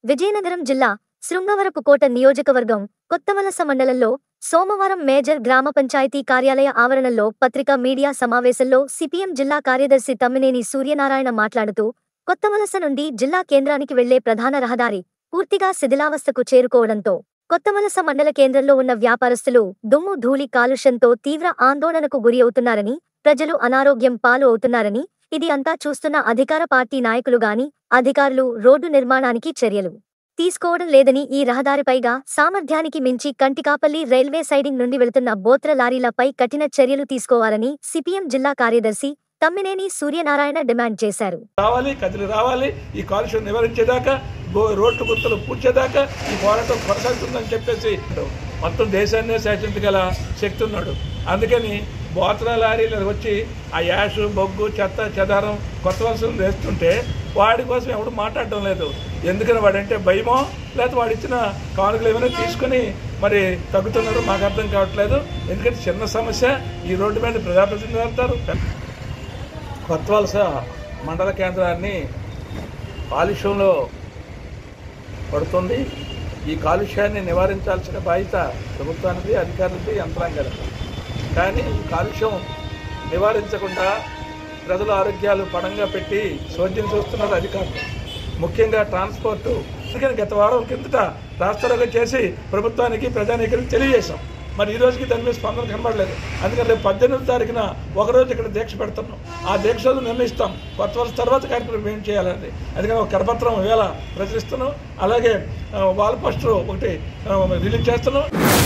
విజయనగరం జిల్లా శృంగవరపుకోట నియోజకవర్గం కొత్తవలస మండలంలో సోమవారం మేజర్ గ్రామ పంచాయతీ కార్యాలయ ఆవరణలో పత్రికా మీడియా సమావేశంలో సిపిఎం జిల్లా కార్యదర్శి తమ్మినేని సూర్యనారాయణ మాట్లాడుతూ కొత్తవలస నుండి జిల్లా కేంద్రానికి వెళ్లే ప్రధాన రహదారి పూర్తిగా శిథిలావస్థకు చేరుకోవడంతో కొత్తవలస మండల కేంద్రంలో ఉన్న వ్యాపారస్తులు దుమ్ము ధూళి కాలుష్యంతో తీవ్ర ఆందోళనకు గురి అవుతున్నారని ప్రజలు అనారోగ్యం పాలు అవుతున్నారని ఇది అంతా చూస్తున్న అధికార పార్టీ నాయకులు గాని అధికారులు రోడ్డు నిర్మాణానికి చర్యలు తీసుకోవడం లేదని ఈ రహదారిపైగా సామర్థ్యానికి మించి కంటికాపల్లి రైల్వే సైడింగ్ నుండి వెళుతున్న బోత్ర లారీలపై కఠిన చర్యలు తీసుకోవాలని సిపిఎం జిల్లా కార్యదర్శి తమ్మినేని సూర్యనారాయణ డిమాండ్ చేశారు రావాలి కదిలి రావాలి ఈ కాలుష్యం నివారించేదాకా గో- రోడ్లు గుర్తులు పూడ్చేదాకా ఈ పోరాటం కొనసాగుతుందని చెప్పేసి మొత్తం దేశాన్నే శాసించగల శక్తి ఉన్నాడు అందుకని బోతల లారీలు వచ్చి ఆ యాష్ బొగ్గు చెత్త చెదారం కొత్త వలసలు వేస్తుంటే వాడి కోసం ఎవడు మాట్లాడడం లేదు ఎందుకని వాడంటే భయమో లేకపోతే వాడు ఇచ్చిన కానుకలు ఏమైనా తీసుకుని మరి తగ్గుతున్నారో మాకు అర్థం కావట్లేదు ఎందుకంటే చిన్న సమస్య ఈ రోడ్డు మీద ప్రజాప్రతినిధులు వెళ్తారు కొత్త వలస మండల కేంద్రాన్ని కాలుష్యంలో పడుతుంది ఈ కాలుష్యాన్ని నివారించాల్సిన బాధ్యత ప్రభుత్వానికి అధికారులది యంత్రాంగాలది కానీ ఈ కాలుష్యం నివారించకుండా ప్రజల ఆరోగ్యాలు పడంగా పెట్టి చోద్యం చూస్తున్నారు అధికారులు ముఖ్యంగా ట్రాన్స్పోర్టు అందుకని గత వారం కిందట రాష్ట్రాలుగా చేసి ప్రభుత్వానికి ప్రజానీకరికి తెలియజేశాం మరి ఈ రోజుకి దాని మీద స్పందన కనబడలేదు అందుకని రేపు పద్దెనిమిది తారీఖున ఒకరోజు ఇక్కడ దీక్ష పెడుతున్నాం ఆ దీక్ష రోజు నిర్ణయిస్తాం కొత్త વર્ષ తర్వాత కార్యక్రమం ఏం చేయాలండి అందుకని ఒక కరపత్రం వేళ ప్రచురిస్తున్నాం అలాగే ఆ, వాల్ పోస్టర్ ఒకటి ఆ, రిలీజ్ చేస్తున్నాం